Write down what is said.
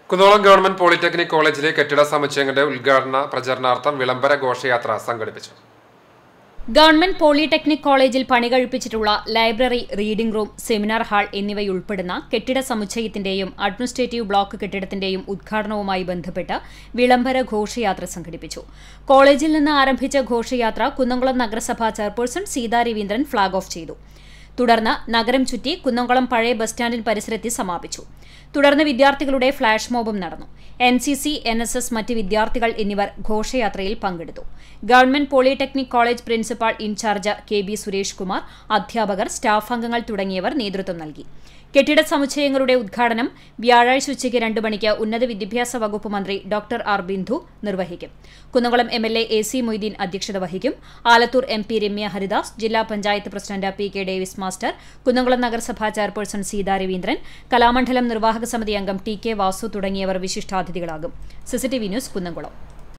കുന്നോളം government polytechnic കോളേജിലെ കെട്ടിട സമുച്ചയങ്ങളുടെ ഉദ്ഘാടന പ്രചരണാർത്ഥം വിളംബര ഘോഷയാത്ര സംഘടിപ്പിച്ചു ഗവൺമെന്റ് പോളിടെക്നിക് കോളേജിൽ പണി കഴിപ്പിച്ചിട്ടുള്ള library reading room seminar hall എന്നിവയുൾപ്പെടുന്ന കെട്ടിട സമുച്ചയത്തിന്റെയും അഡ്മിനിസ്ട്രേറ്റീവ് ബ്ലോക്ക് കെട്ടിടത്തിന്റെയും ഉദ്ഘാടനവുമായി ബന്ധപ്പെട്ട് വിളംബര ഘോഷയാത്ര സംഘടിപ്പിച്ചു കോളേജിൽ നിന്ന് ആരംഭിച്ച ഘോഷയാത്ര കുന്നംകുളം നഗരസഭാ chairperson Seetha Raveendran flag off ചെയ്തു തുടർന്ന് നഗരം ചുറ്റി കുന്നംകുളം പഴയ ബസ് സ്റ്റാൻഡിന് പരിസരത്തിൽ സമാപിച്ചു തുടർന്ന് വിദ്യാർത്ഥികളുടെ ഫ്ളാഷ് മോബും നടന്നു N C C N S S മറ്റ് വിദ്യാർത്ഥികൾ എന്നിവർ ഘോഷയാത്രയിൽ പങ്കെടുത്തു government polytechnic college principal incharge K B Suresh Kumar അധ്യാപകർ സ്റ്റാഫ് അംഗങ്ങൾ തുടങ്ങിയവർ നേതൃത്വം നൽകി കെട്ടിട സമുച്ചയങ്ങളുടെ ഉദ്ഘാടനം വ്യാഴാഴ്ച ഉച്ചയ്ക്ക് രണ്ട് മണിക്ക് ഉന്നത വിദ്യാഭ്യാസ വകുപ്പ് മന്ത്രി ഡോക്ടർ ആർ ബിന്ദു നിർവഹിക്കും Kunnamkulam M L A A C Moideen അധ്യക്ഷത വഹിക്കും ആലത്തൂർ എം പി രമ്യ ഹരിദാസ് ജില്ലാ panchayat president P K Davis master Kunnamkulam നഗരസഭാ ചെയർപേഴ്സൺ സീതാ രവീന്ദ്രൻ കലാമണ്ഡലം നിർവാഹക സമിതി അംഗം ടി കെ വാസു തുടങ്ങിയവർ വിശിഷ്ടാതിഥികളാകും സിസിടിവി ന്യൂസ് കുന്നംകുളം